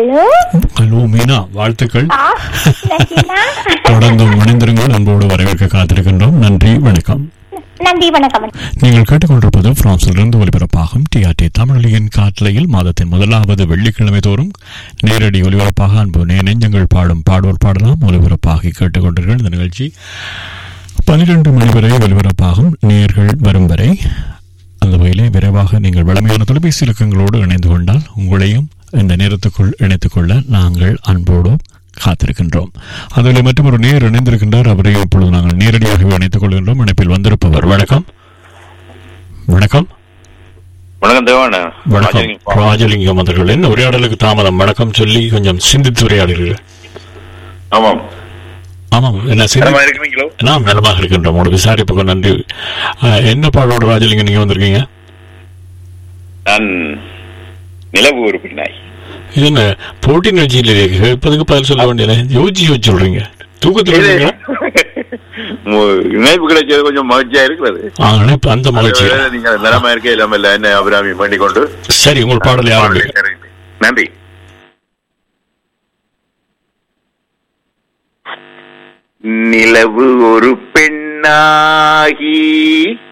Hello hello Meena வாழ்த்துக்கள் ஆ நன்றிண்ணா. தொடர்ந்து இணைந்திருங்கள் அன்போடு வரவேற்க காத்திருக்கின்றோம் நன்றி வணக்கம் நன்றி வணக்கம் நீங்கள் கேட்டுக்கொண்டிருப்பது பிரான்சிலிருந்து ஒலிபரப்பாகும் டிஆர்டி தமிழொலியின் காற்றலையில் மாதத்தின் முதலாவது வெள்ளிக்கிழமை தோறும் நேரடி ஒலிபரப்பாக அன்பு நே நெஞ்சங்கள் பாடும் பாடோர் பாடலாம் ஒலிபரப்பாகி கேட்டுக்கொண்டீர்கள் இந்த நிகழ்ச்சி பன்னிரண்டு மணி வரை ஒலிபரப்பாகும் நேர்கள் வரும் வரை அந்த வகையிலே விரைவாக நீங்கள் வளமையான தொலைபேசி இலக்கங்களோடு இணைந்து கொண்டால் உங்களையும் இந்த நேரத்துக்குள் இணைத்துக் கொள்ள நாங்கள் அன்போடு காத்திருக்கின்றோம் அதில் மற்றும் ஒரு நேர் இணைந்திருக்கின்றார் அவரையும் இப்பொழுது நாங்கள் நேரடியாகவே இணைத்துக் கொள்கின்றோம் இணைப்பில் வந்திருப்பவர் வணக்கம் வணக்கம் வணக்கம் தேவான வணக்கம் ராஜலிங்கம் அவர்கள் என்ன உரையாடலுக்கு தாமதம் வணக்கம் சொல்லி கொஞ்சம் சிந்தித்து உரையாடுகிறீர்கள் ஆமாம் ஆமாம் என்ன சிந்தி நலமா இருக்கிறீங்களோ நாம் நலமாக இருக்கின்றோம் உங்களுக்கு விசாரிப்புக்கு நன்றி அஹ், என்ன பாடோட ராஜலிங்கம் நீங்க வந்திருக்கீங்க நான் நிலவு ஒரு பின்னாய் இது என்ன போட்டி நிகழ்ச்சியில் இருக்கு இப்போதுக்கு பதில் சொல்ல வேண்டியது யோசிச்சு யோசிச்சு சொல்றீங்க தூக்கத்தில் இருக்கீங்களா மு- இணைப்பு கிடைச்சது கொஞ்சம் மகிழ்ச்சியா இருக்கிறது ஆ, இணைப்பு அந்த மகிழ்ச்சி அதுவேளை நீங்க நிலமா இருக்க இல்லாம இல்ல என்ன அபிராமி வேண்டிக் கொண்டு சரி உங்கள் பாடலை ஆரம்பிங்க நன்றி நிலவு ஒரு பெண்ணாகி